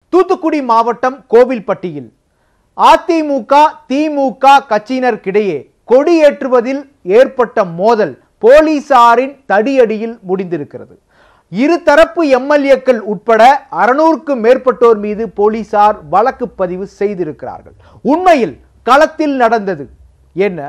தூத்துக்குடி மாவட்டம் கோவில்பட்டியில் அதிமுக திமுக கட்சியினருக்கிடையே கொடியேற்றுவதில் ஏற்பட்ட மோதல் போலீசாரின் தடியடியில் முடிந்திருக்கிறது இருதரப்பு எம்எல்ஏக்கள் உட்பட அறுநூறுக்கும் மேற்பட்டோர் மீது போலீசார் வழக்கு பதிவு செய்திருக்கிறார்கள் உண்மையில் களத்தில் நடந்தது என்ன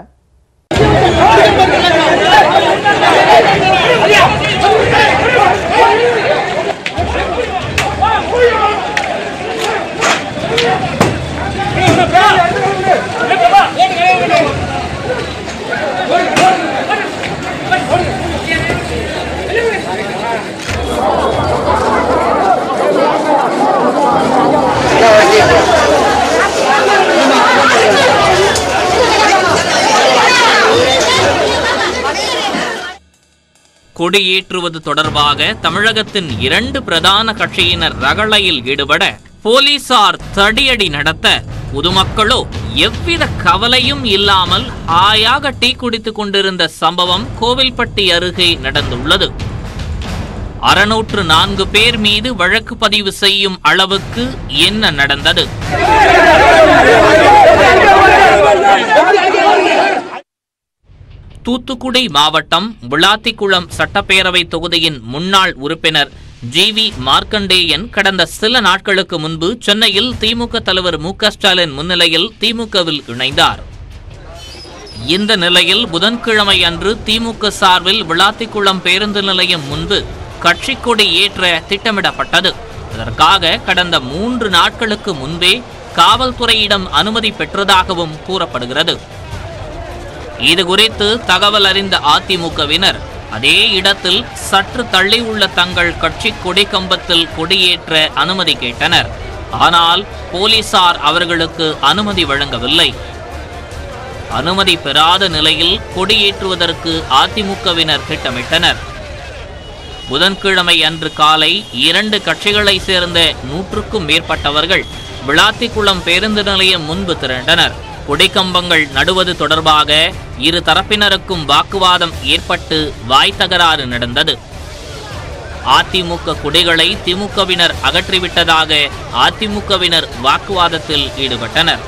கொடியேற்றுவது தொடர்பாக தமிழகத்தின் இரண்டு பிரதான கட்சியினர் ரகளையில் ஈடுபட போலீசார் தடியடி நடத்த பொதுமக்களோ எவ்வித கவலையும் இல்லாமல் ஆயாக டீ குடித்துக் கொண்டிருந்த சம்பவம் கோவில்பட்டி அருகே நடந்துள்ளது அறுநூற்று நான்கு பேர் மீது வழக்கு பதிவு செய்யும் அளவுக்கு என்ன நடந்தது தூத்துக்குடி மாவட்டம் விளாத்திக்குளம் சட்டப்பேரவை தொகுதியின் முன்னாள் உறுப்பினர் ஜி வி மார்க்கண்டேயன் கடந்த சில நாட்களுக்கு முன்பு சென்னையில் திமுக தலைவர் மு க ஸ்டாலின் முன்னிலையில் திமுகவில் இணைந்தார் இந்த நிலையில் புதன்கிழமை அன்று திமுக சார்பில் விளாத்திக்குளம் பேருந்து நிலையம் முன்பு கட்சி கொடி ஏற்ற திட்டமிடப்பட்டது இதற்காக கடந்த மூன்று நாட்களுக்கு முன்பே காவல்துறையிடம் அனுமதி பெற்றதாகவும் கூறப்படுகிறது இது குறித்து தகவல் அறிந்த அதிமுகவினர் அதே இடத்தில் சற்று தள்ளி உள்ள தங்கள் கட்சி கொடி கம்பத்தில் கொடியேற்ற அனுமதி கேட்டனர் ஆனால் போலீசார் அவர்களுக்கு அனுமதி வழங்கவில்லை அனுமதி பெறாத நிலையில் கொடியேற்றுவதற்கு அதிமுகவினர் திட்டமிட்டனர் புதன்கிழமை அன்று காலை இரண்டு கட்சிகளை சேர்ந்த நூற்றுக்கும் மேற்பட்டவர்கள் விளாத்திக்குளம் பேருந்து நிலையம் முன்பு திரண்டனர் கொடிக்கம்பங்கள் நடுவது தொடர்பாக இரு தரப்பினருக்கும் வாக்குவாதம் ஏற்பட்டு வாய் தகராறு நடந்தது அதிமுக கொடிகளை திமுகவினர் அகற்றிவிட்டதாக அதிமுகவினர் வாக்குவாதத்தில் ஈடுபட்டனர்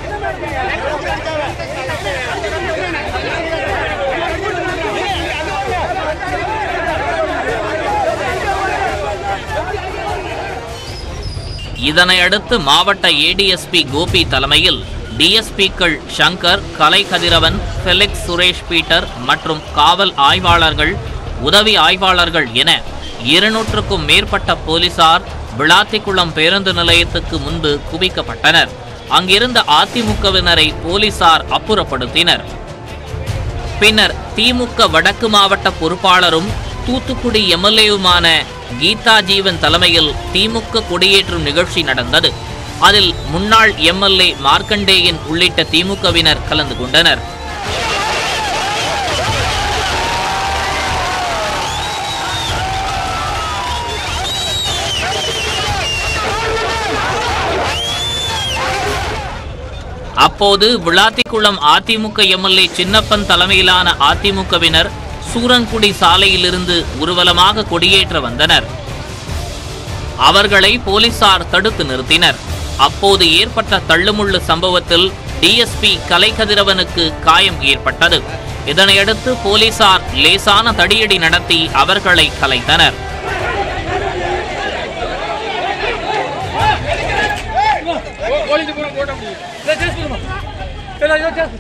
இதனையடுத்து மாவட்ட ஏடிஎஸ்பி கோபி தலைமையில் டிஎஸ்பிக்கள் சங்கர் கலை கதிரவன் ஃபெலிக்ஸ் சுரேஷ் பீட்டர் மற்றும் காவல் ஆய்வாளர்கள் உதவி ஆய்வாளர்கள் என இருநூற்றுக்கும் மேற்பட்ட போலீசார் விளாத்திக்குளம் பேருந்து நிலையத்துக்கு முன்பு குவிக்கப்பட்டனர் அங்கிருந்த அதிமுகவினரை போலீசார் அப்புறப்படுத்தினர் பின்னர் திமுக வடக்கு மாவட்ட பொறுப்பாளரும் தூத்துக்குடி எம்எல்ஏவுமான கீதா ஜீவன் தலைமையில் திமுக கொடியேற்றும் நிகழ்ச்சி நடந்தது அதில் முன்னாள் எம்எல்ஏ மார்க்கண்டேயன் உள்ளிட்ட திமுகவினர் கலந்து கொண்டனர் அப்போது விளாத்திக்குளம் அதிமுக எம்எல்ஏ சின்னப்பன் தலைமையிலான அதிமுகவினர் சூரன்குடி சாலையிலிருந்து ஊர்வலமாக கொடியேற்ற வந்தனர் அவர்களை போலீசார் தடுத்து நிறுத்தினர் அப்போது ஏற்பட்ட தள்ளுமுள்ளு சம்பவத்தில் டிஎஸ்பி கலைக்கதிரவனுக்கு காயம் ஏற்பட்டது இதனையடுத்து போலீசார் லேசான தடியடி நடத்தி அவர்களை கலைத்தனர் கோலிஞ்சு போன போட்ட முடியும் ஜெஸ் பண்ணுமா சரி ஜெஸ்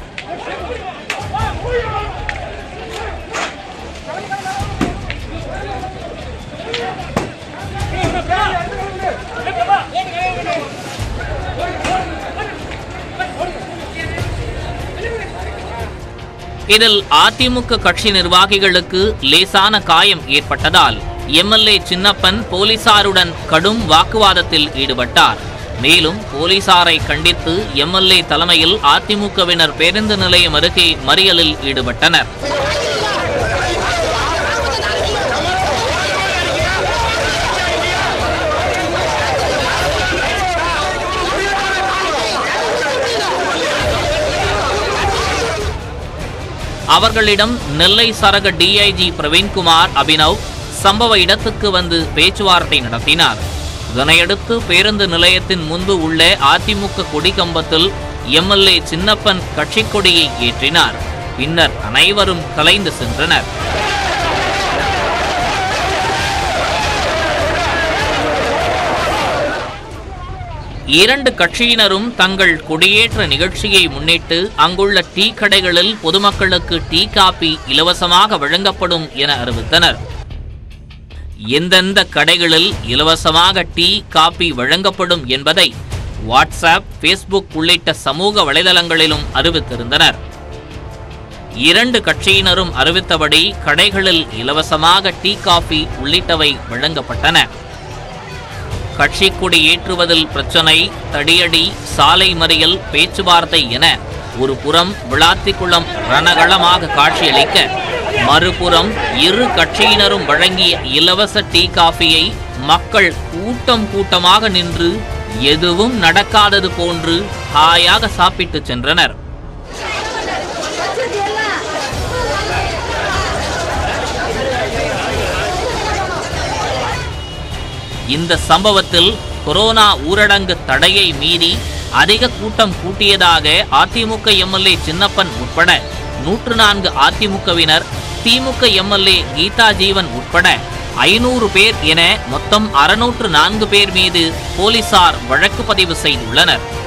இதில் அதிமுக கட்சி நிர்வாகிகளுக்கு லேசான காயம் ஏற்பட்டதால் எம்எல்ஏ சின்னப்பன் போலீசாருடன் கடும் வாக்குவாதத்தில் ஈடுபட்டார் மேலும் போலீசாரை கண்டித்து எம்எல்ஏ தலைமையில் அதிமுகவினர் பேருந்து நிலையம் அருகே மறியலில் ஈடுபட்டனர் அவர்களிடம் நெல்லை சரக டிஐஜி பிரவீன்குமார் அபினவ் சம்பவ இடத்துக்கு வந்து பேச்சுவார்த்தை நடத்தினார் இதனையடுத்து பேருந்து நிலையத்தின் முன்பு உள்ள அதிமுக கொடி கம்பத்தில் எம்எல்ஏ சின்னப்பன் கட்சிக் கொடியை ஏற்றினார் பின்னர் அனைவரும் கலைந்து சென்றனர் இரண்டு கட்சியினரும் தங்கள் கொடியேற்ற நிகழ்ச்சியை முன்னிட்டு அங்குள்ள டீ கடைகளில் பொதுமக்களுக்கு டீ காபி இலவசமாக வழங்கப்படும் என அறிவித்தனர் எந்தெந்த கடைகளில் இலவசமாக டீ காபி வழங்கப்படும் என்பதை வாட்ஸ்அப் ஃபேஸ்புக் உள்ளிட்ட சமூக வலைதளங்களிலும் அறிவித்திருந்தனர் இரண்டு கட்சியினரும் அறிவித்தபடி கடைகளில் இலவசமாக டீ காபி உள்ளிட்டவை வழங்கப்பட்டன கட்சி கொடி ஏற்றுவதில் பிரச்சனை தடியடி சாலை மறியல் பேச்சுவார்த்தை என ஒரு புறம் விளாத்திக்குளம் ரணகளமாக காட்சியளிக்க மறுபுறம் இரு கட்சியினரும் வழங்கிய இலவச டீ காஃபியை மக்கள் கூட்டம் கூட்டமாக நின்று எதுவும் நடக்காதது போன்று ஹாயாக சாப்பிட்டு சென்றனர் இந்த சம்பவத்தில் கொரோனா ஊரடங்கு தடையை மீறி அதிக கூட்டம் கூட்டியதாக அதிமுக எம்எல்ஏ சின்னப்பன் உட்பட நூற்று நான்கு அதிமுகவினர் திமுக எம்எல்ஏ கீதா ஜீவன் உட்பட ஐநூறு பேர் என மொத்தம் அறுநூற்று நான்கு பேர் மீது போலீசார் வழக்கு பதிவு செய்துள்ளனர்